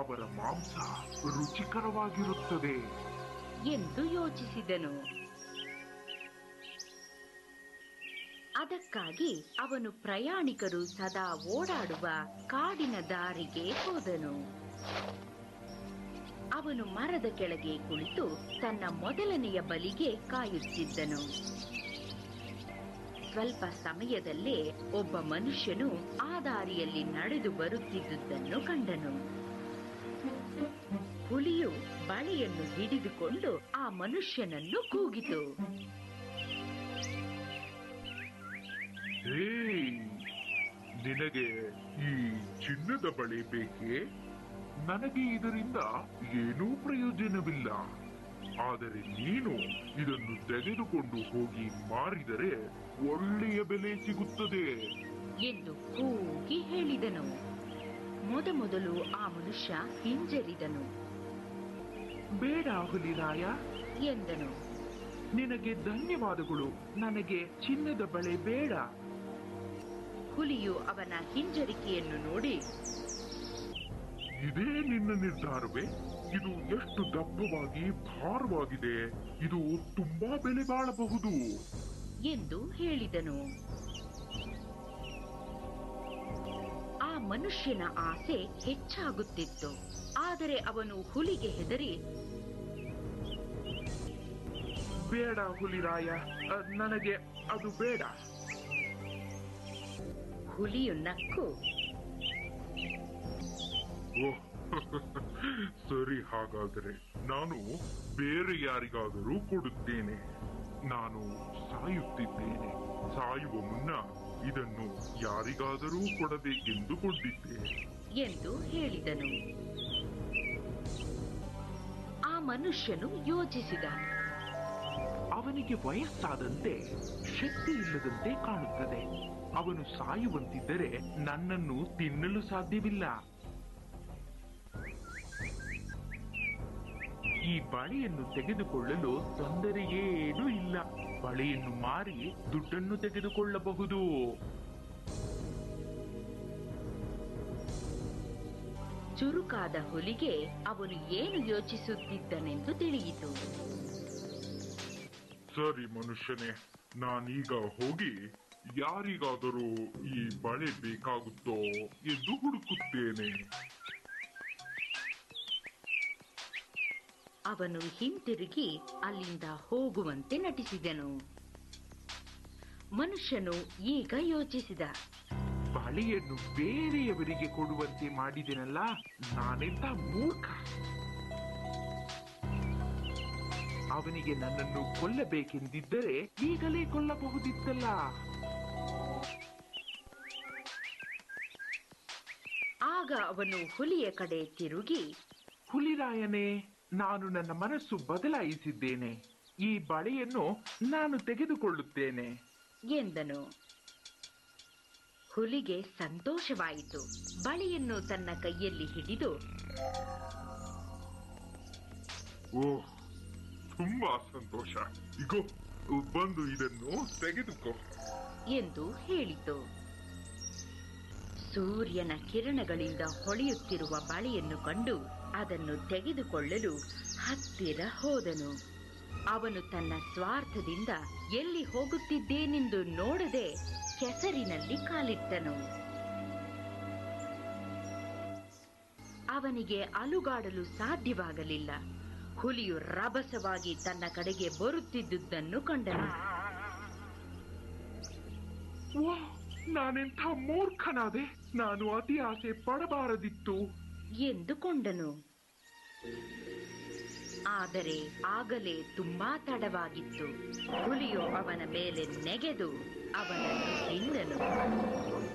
ಅವರ ಮಾಂಸ ರುಚಿಕರವಾಗಿರುತ್ತದೆ ಎಂದು ಯೋಚಿಸಿದನು ಅದಕ್ಕಾಗಿ ಅವನು ಪ್ರಯಾಣಿಕರು ಸದಾ ಓಡಾಡುವ ಕಾಡಿನ ದಾರಿಗೆ ಹೋದನು ಅವನು ಮರದ ಕೆಳಗೆ ಕುಳಿತು ತನ್ನ ಮೊದಲನೆಯ ಬಲಿಗೆ ಕಾಯುತ್ತಿದ್ದನು ಸ್ವಲ್ಪ ಸಮಯದಲ್ಲೇ ಒಬ್ಬ ಮನುಷ್ಯನು ಆ ದಾರಿಯಲ್ಲಿ ನಡೆದು ಬರುತ್ತಿದ್ದುದನ್ನು ಕಂಡನು ಹುಲಿಯು ಬಳೆಯನ್ನು ಹಿಡಿದುಕೊಂಡು ಆ ಮನುಷ್ಯನನ್ನು ಕೂಗಿತು ಹೇ ನಿನಗೆ ಈ ಚಿನ್ನದ ಬಳೆ ಬೇಕೇ ನನಗೆ ಇದರಿಂದ ಏನೂ ಪ್ರಯೋಜನವಿಲ್ಲ ಆದರೆ ನೀನು ಇದನ್ನು ತೆಗೆದುಕೊಂಡು ಹೋಗಿ ಮಾರಿದರೆ ಒಳ್ಳೆಯ ಬೆಲೆ ಸಿಗುತ್ತದೆ ಎಂದು ಕೂಗಿ ಹೇಳಿದನು ಮೊದಮೊದಲು ಆ ಮನುಷ್ಯ ಹಿಂಜರಿದನು ಬೇಡ ಹುಲಿರಾಯ ಎಂದನು ನಿನಗೆ ಧನ್ಯವಾದಗಳು ನನಗೆ ಚಿನ್ನದ ಬಳೆ ಬೇಡ ಹುಲಿಯು ಅವನ ಹಿಂಜರಿಕೆಯನ್ನು ನೋಡಿ ಇದೇ ನಿನ್ನ ನಿರ್ಧಾರವೇ ಇದು ಎಷ್ಟು ದಪ್ಪವಾಗಿ ಭಾರವಾಗಿದೆ ಇದು ತುಂಬಾ ಬೆಲೆ ಬಾಳಬಹುದು ಎಂದು ಹೇಳಿದನು ಆ ಮನುಷ್ಯನ ಆಸೆ ಹೆಚ್ಚಾಗುತ್ತಿತ್ತು ಆದರೆ ಅವನು ಹುಲಿಗೆ ಹೆದರಿ ಬೇಡ ಹುಲಿರಾಯ ಅ, ನನಗೆ ಅದು ಬೇಡ ಹುಲಿಯು ನಕ್ಕು ಓಹ್ ಸರಿ ಹಾಗಾದರೆ ನಾನು ಬೇರೆ ಯಾರಿಗಾದರೂ ಕೊಡುತ್ತೇನೆ ನಾನು ಸಾಯುತ್ತಿದ್ದೇನೆ ಸಾಯುವ ಮುನ್ನ ಇದನ್ನು ಯಾರಿಗಾದರೂ ಕೊಡಬೇಕೆಂದು ಕೊಂಡಿದ್ದೇನೆ ಎಂದು ಹೇಳಿದನು ಆ ಮನುಷ್ಯನು ಯೋಚಿಸಿದ ಅವನಿಗೆ ವಯಸ್ಸಾದಂತೆ ಶಕ್ತಿ ಇಲ್ಲದಂತೆ ಕಾಣುತ್ತದೆ ಅವನು ಸಾಯುವಂತಿದ್ದರೆ ನನ್ನನ್ನು ತಿನ್ನಲು ಸಾಧ್ಯವಿಲ್ಲ ಈ ಬಳೆಯನ್ನು ತೆಗೆದುಕೊಳ್ಳಲು ತೊಂದರೆಯೇನೂ ಇಲ್ಲ ಬಳೆಯನ್ನು ಮಾರಿ ದುಡ್ಡನ್ನು ತೆಗೆದುಕೊಳ್ಳಬಹುದು ಚುರುಕಾದ ಹುಲಿಗೆ ಅವನು ಏನು ಯೋಚಿಸುತ್ತಿದ್ದನೆಂದು ತಿಳಿಯಿತು ಸರಿ ಮನುಷ್ಯನೇ ನಾನೀಗ ಹೋಗಿ ಯಾರಿಗಾದರೂ ಈ ಬಳೆ ಬೇಕಾಗುತ್ತೋ ಎಂದು ಹುಡುಕುತ್ತೇನೆ ಅವನು ಹಿಂತಿರುಗಿ ಅಲ್ಲಿಂದ ಹೋಗುವಂತೆ ನಟಿಸಿದನು ಮನುಷ್ಯನು ಈಗ ಯೋಚಿಸಿದ ಬಳೆಯನ್ನು ಬೇರೆಯವರಿಗೆ ಕೊಡುವಂತೆ ಮಾಡಿದೆನಲ್ಲ ನಾನೆಂತ ಮೂರ್ಖ ಅವನಿಗೆ ನನ್ನನ್ನು ಕೊಲ್ಲಬೇಕೆಂದಿದ್ದರೆ ಈಗಲೇ ಕೊಲ್ಲಬಹುದಿತ್ತಲ್ಲ ಆಗ ಅವನು ಹುಲಿಯ ಕಡೆ ತಿರುಗಿ ಹುಲಿರಾಯನೇ ನಾನು ನನ್ನ ಮನಸ್ಸು ಬದಲಾಯಿಸಿದ್ದೇನೆ ಈ ಬಳೆಯನ್ನು ನಾನು ತೆಗೆದುಕೊಳ್ಳುತ್ತೇನೆ ಎಂದನು ಹುಲಿಗೆ ಸಂತೋಷವಾಯಿತು ಬಳೆಯನ್ನು ತನ್ನ ಕೈಯಲ್ಲಿ ಹಿಡಿದು ಓಹ್ ತುಂಬಾ ಸಂತೋಷ ಇಗೋ ಬಂದು ಇದನ್ನು ತೆಗೆದುಕೋ ಎಂದು ಹೇಳಿತು ಸೂರ್ಯನ ಕಿರಣಗಳಿಂದ ಹೊಳೆಯುತ್ತಿರುವ ಬಳೆಯನ್ನು ಕಂಡು ಅದನ್ನು ತೆಗೆದುಕೊಳ್ಳಲು ಹತ್ತಿರ ಹೋದನು ಅವನು ತನ್ನ ಸ್ವಾರ್ಥದಿಂದ ಎಲ್ಲಿ ಹೋಗುತ್ತಿದ್ದೇನೆಂದು ನೋಡದೆ ಕೆಸರಿನಲ್ಲಿ ಕಾಲಿಟ್ಟನು ಅವನಿಗೆ ಅಲುಗಾಡಲು ಸಾಧ್ಯವಾಗಲಿಲ್ಲ ಹುಲಿಯು ರಭಸವಾಗಿ ತನ್ನ ಕಡೆಗೆ ಬರುತ್ತಿದ್ದುದನ್ನು ಕಂಡನು ವಾಹ್ ನಾನೆಂಥ ಮೂರ್ಖನಾದೆ ನಾನು ಅತಿ ಆಸೆ ಪಡಬಾರದಿತ್ತು ಎಂದುಕೊಂಡನು ಆದರೆ ಆಗಲೇ ತುಂಬಾ ತಡವಾಗಿತ್ತು ಹುಲಿಯು ಅವನ ಮೇಲೆ ನೆಗೆದು ಅವನನ್ನು ತಿಂದನು